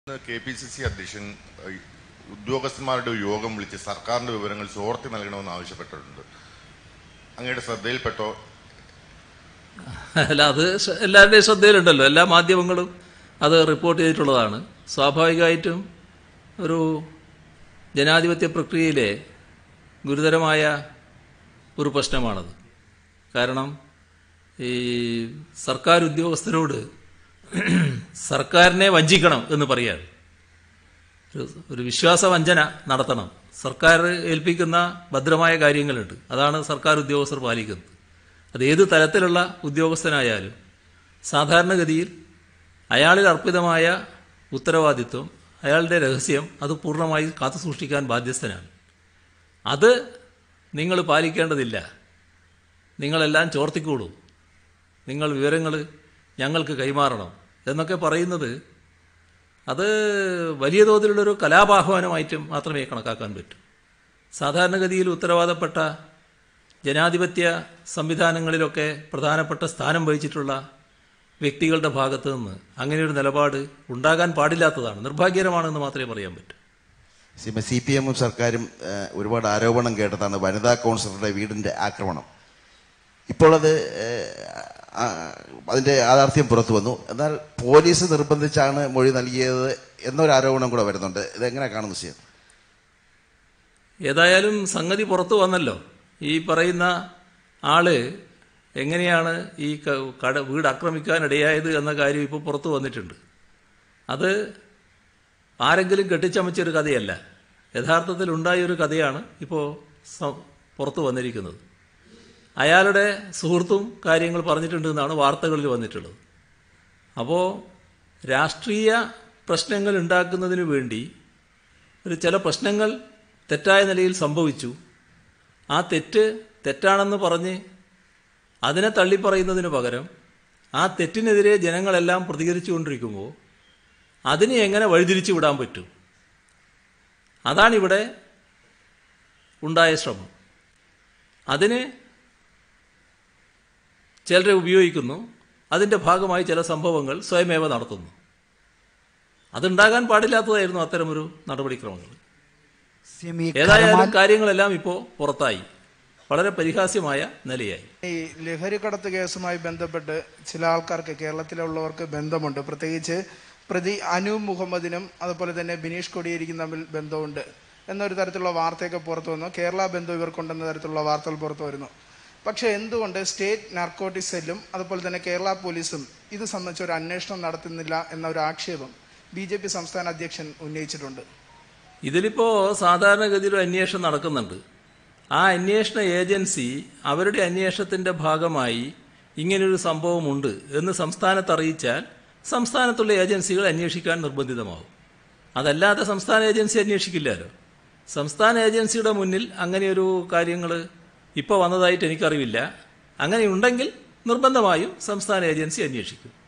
K P C C അധ്യക്ഷൻ ഏഹ്, ഉദ്യോഗസ്ഥന്മാരുടെ ഒരു യോഗം വിളിച്ച് സർക്കാരിന്റെ വിവരങ്ങൾ ചോർത്തി നൽകണമെന്ന് ആവശ്യപ്പെട്ടിട്ടുണ്ട് അങ്ങയുടെ ശ്രദ്ധയിൽപ്പെട്ടോ അല്ല അത് ശ്ര- എല്ലാവരുടെയും ശ്രദ്ധയിലുണ്ടല്ലോ എല്ലാ മാധ്യമങ്ങളും അത് റിപ്പോർട്ട് ചെയ്തിട്ടുള്ളതാണ് സ്വാഭാവികമായിട്ടും ഒരു ജനാധിപത്യ പ്രക്രിയയിലെ ഗുരുതരമായ ഒരു പ്രശ്നമാണത് കാരണം ഈ സർക്കാർ ഉദ്യോഗസ്ഥരോട് സർക്കാരിനെ വഞ്ചിക്കണം എന്ന് പറയാണ് ഒരു ഒരു വിശ്വാസവഞ്ചന നടത്തണം സർക്കാർ ഏൽപ്പിക്കുന്ന ഭദ്രമായ കാര്യങ്ങളുണ്ട് അതാണ് സർക്കാർ ഉദ്യോഗസ്ഥർ പാലിക്കുന്നത് അത് ഏത് തലത്തിലുള്ള ഉദ്യോഗസ്ഥനായാലും സാധാരണഗതിയിൽ അയാളിൽ അർപ്പിതമായ ഉത്തരവാദിത്വം അയാളുടെ രഹസ്യം അത് പൂർണ്ണമായി കാത്തു സൂക്ഷിക്കാൻ ബാധ്യസ്ഥനാണ് അത് നിങ്ങൾ പാലിക്കേണ്ടതില്ല നിങ്ങളെല്ലാം ചോർത്തിക്കോളൂ നിങ്ങൾ വിവരങ്ങൾ ഞങ്ങൾക്ക് കൈമാറണം എന്നൊക്കെ പറയുന്നത് അത് വലിയ തോതിലുള്ളൊരു കലാപാഹ്വാനമായിട്ടും മാത്രമേ കണക്കാക്കാൻ പറ്റൂ സാധാരണഗതിയിൽ ഉത്തരവാദപ്പെട്ട ജനാധിപത്യ സംവിധാനങ്ങളിലൊക്കെ പ്രധാനപ്പെട്ട സ്ഥാനം വഹിച്ചിട്ടുള്ള വ്യക്തികളുടെ ഭാഗത്ത് നിന്ന് അങ്ങനെയൊരു നിലപാട് ഉണ്ടാകാൻ പാടില്ലാത്തതാണ് നിർഭാഗ്യകരമാണെന്ന് മാത്രമേ പറയാൻ പറ്റൂ സി പി എമ്മും സർക്കാരും ഏഹ്, ഒരുപാട് ആരോപണം കേട്ടതാണ് വനിതാ കൗൺസിലറുടെ വീടിന്റെ ആക്രമണം ഇപ്പോൾ അത് ഏഹ്, ആ, അതിന്റെ യാഥാർത്ഥ്യം പുറത്തു വന്നു എന്നാൽ പോലീസ് നിർബന്ധിച്ചാണ് മൊഴി നൽകിയത് എന്നൊരു ആരോപണം കൂടെ വരുന്നുണ്ട് ഇതെങ്ങനെ കാണുന്നു സി ഏതായാലും സംഗതി പുറത്തു വന്നല്ലോ ഈ പറയുന്ന ആള് എങ്ങനെയാണ് ഈ ക- കട വീട് ആക്രമിക്കാനിടയായത് എന്ന കാര്യം ഇപ്പോൾ പുറത്തു വന്നിട്ടുണ്ട് അത് ആരെങ്കിലും കെട്ടിച്ചമച്ചൊരു കഥയല്ല യഥാർത്ഥത്തിൽ ഉണ്ടായ ഒരു കഥയാണ് ഇപ്പോൾ സ- പുറത്തു വന്നിരിക്കുന്നത് അയാളുടെ സുഹൃത്തും കാര്യങ്ങൾ പറഞ്ഞിട്ടുണ്ട് എന്നാണ് വാർത്തകളിൽ വന്നിട്ടുള്ളത് അപ്പോൾ രാഷ്ട്രീയ പ്രശ്നങ്ങൾ ഉണ്ടാക്കുന്നതിന് വേണ്ടി ഒരു ചില പ്രശ്നങ്ങൾ തെറ്റായ നിലയിൽ സംഭവിച്ചു ആ തെറ്റ് തെറ്റാണെന്ന് പറഞ്ഞ് അതിനെ തള്ളിപ്പറയുന്നതിന് പകരം ആ തെറ്റിനെതിരെ ജനങ്ങളെല്ലാം പ്രതികരിച്ചുകൊണ്ടിരിക്കുമ്പോൾ അതിനെ എങ്ങനെ വഴിതിരിച്ചു വിടാൻ പറ്റും അതാണിവിടെ ഉണ്ടായ ശ്രമം അതിന് ചിലരെ ഉപയോഗിക്കുന്നു അതിൻ്റെ ഭാഗമായി ചില സംഭവങ്ങൾ സ്വയമേവ നടത്തുന്നു അതുണ്ടാകാൻ പാടില്ലാത്തതായിരുന്നു അത്തരമൊരു നടപടിക്രമങ്ങൾ സി എം ഈ ഏതായാലും കരമാൻ- കാര്യങ്ങളെല്ലാം ഇപ്പോൾ പുറത്തായി വളരെ പരിഹാസ്യമായ നിലയായി ഈ ലഹരിക്കടത്ത് കേസുമായി ബന്ധപ്പെട്ട് ചില ആൾക്കാർക്ക് കേരളത്തിലുള്ളവർക്ക് ബന്ധമുണ്ട് പ്രത്യേകിച്ച് പ്രതി അനു മുഹമ്മദിനും അതുപോലെ തന്നെ ബിനീഷ് കൊടിയേരിക്കും തമ്മിൽ ബന്ധമുണ്ട് എന്നൊരു തരത്തിലുള്ള വാർത്തയൊക്കെ പുറത്തു വന്നു കേരള ബന്ധം ഇവർക്കുണ്ടെന്ന തരത്തിലുള്ള വാർത്തകൾ പുറത്തു വരുന്നു പക്ഷേ എന്തുകൊണ്ട് സ്റ്റേറ്റ് നാർക്കോട്ടിക് സെല്ലും അതുപോലെ തന്നെ കേരള പോലീസും ഇത് സംബന്ധിച്ച് ഒരു അന്വേഷണം നടത്തുന്നില്ല എന്ന ഒരു ആക്ഷേപം ബി ജെ പി സംസ്ഥാന അധ്യക്ഷൻ ഉന്നയിച്ചിട്ടുണ്ട് ഇതിലിപ്പോൾ സാധാരണഗതിയിൽ ഒരു അന്വേഷണം നടക്കുന്നുണ്ട് ആ അന്വേഷണ ഏജൻസി അവരുടെ അന്വേഷണത്തിൻ്റെ ഭാഗമായി ഇങ്ങനൊരു സംഭവമുണ്ട് എന്ന് സംസ്ഥാനത്ത് അറിയിച്ചാൽ സംസ്ഥാനത്തുള്ള ഏജൻസികൾ അന്വേഷിക്കാൻ നിർബന്ധിതമാകും അതല്ലാതെ സംസ്ഥാന ഏജൻസി അന്വേഷിക്കില്ലല്ലോ സംസ്ഥാന ഏജൻസിയുടെ മുന്നിൽ അങ്ങനെയൊരു കാര്യങ്ങൾ ഇപ്പോൾ വന്നതായിട്ട് എനിക്കറിവില്ല അങ്ങനെയുണ്ടെങ്കിൽ നിർബന്ധമായും സംസ്ഥാന ഏജൻസി അന്വേഷിക്കും